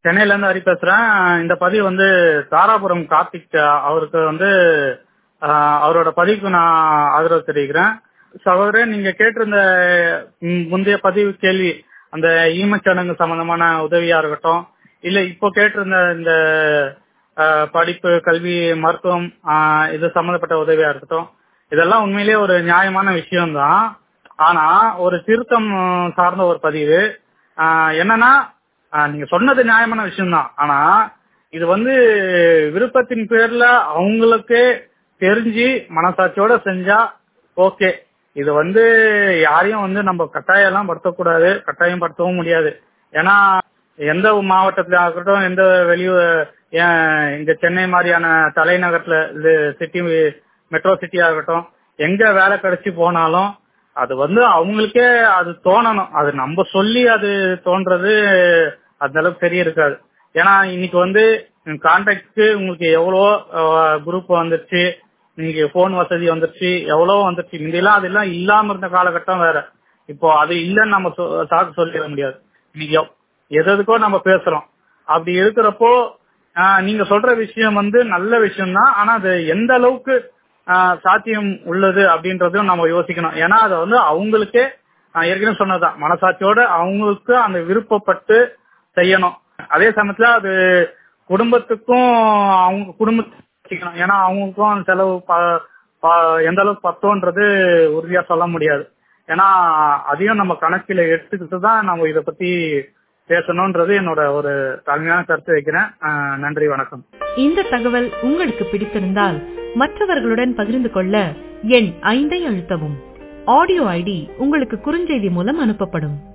சென்னையில இருந்து ஹரி பேசுறேன் இந்த பதிவு வந்து தாராபுரம் கார்த்திக் அவருக்கு வந்து ஆஹ், அவரோட பதிவுக்கு நான் ஆதரவு தெரிவிக்கிறேன் சகோதரன் நீங்க கேட்டிருந்த ம், முந்தைய பதிவு கேள்வி அந்த ஈமச்சடங்கு சம்பந்தமான உதவியா இருக்கட்டும் இல்ல இப்போ கேட்டிருந்த இந்த ஆஹ், படிப்பு கல்வி மருத்துவம் ஆஹ், இது சம்பந்தப்பட்ட உதவியா இருக்கட்டும் இதெல்லாம் உண்மையிலேயே ஒரு நியாயமான விஷயம்தான் ஆனா ஒரு திருத்தம் சார்ந்த ஒரு பதிவு ஆஹ், என்னன்னா ஆஹ், நீங்க சொன்னது நியாயமான விஷயம்தான் ஆனா இது வந்து விருப்பத்தின் பேர்ல அவங்களுக்கே தெரிஞ்சு மனசாட்சியோட செஞ்சா ஓகே இது வந்து யாரையும் வந்து நம்ம கட்டாயம் எல்லாம் படுத்தக்கூடாது கட்டாயம் படுத்தவும் முடியாது ஏன்னா எந்த மாவட்டத்துல இருக்கட்டும் எந்த வெளியூர் ஏன் இங்க சென்னை மாதிரியான தலைநகரத்துல இது சிட்டி மெட்ரோ சிட்டியா இருக்கட்டும் எங்க வேலை கிடைச்சு போனாலும் அது வந்து அவங்களுக்கே அது தோணணும் அது நம்ம சொல்லி அது தோன்றது அந்த அளவுக்கு தெரிய இருக்காது ஏன்னா இன்னைக்கு வந்து கான்டாக்ட்க்கு உங்களுக்கு எவ்வளவோ குரூப் வந்துருச்சு நீங்க போன் வசதி வந்துருச்சு எவ்வளவோ வந்துருச்சு முந்தையெல்லாம் அதெல்லாம் இல்லாம இருந்த காலகட்டம் வேற இப்போ அது இல்லைன்னு நம்ம சொ- சாக்கு சொல்லிட முடியாது இன்னைக்கு எவ்- எது எதுக்கோ நம்ம பேசுறோம் அப்படி இருக்கிறப்போ ஆஹ், நீங்க சொல்ற விஷயம் வந்து நல்ல விஷயம் தான் ஆனா அது எந்த அளவுக்கு ஆஹ், சாத்தியம் உள்ளது அப்படின்றதையும் நம்ம யோசிக்கணும் ஏன்னா அதை வந்து அவங்களுக்கே நான் ஏற்கனவே சொன்னதுதான் மனசாட்சியோட அவங்களுக்கு அந்த விருப்பப்பட்டு செய்யணும் அதே சமயத்துல அது குடும்பத்துக்கும் அவங்க குடும்பத்துக்கும் யோசிக்கணும். ஏன்னா அவங்களுக்கும் அந்த செலவு ப- ப- எந்த அளவுக்கு பத்தோன்றது உறுதியா சொல்ல முடியாது ஏன்னா அதையும் நம்ம கணக்கில எடுத்துக்கிட்டு தான் நம்ம இத பத்தி பேசணும்ன்றது என்னோட ஒரு தாழ்மையான கருத்து வைக்கிறேன் ஆஹ் நன்றி வணக்கம் இந்த தகவல் உங்களுக்கு பிடித்திருந்தால் மற்றவர்களுடன் பகிர்ந்து கொள்ள எண் ஐந்தை அழுத்தவும் ஆடியோ ஐடி உங்களுக்கு குறுஞ்செய்தி மூலம் அனுப்பப்படும்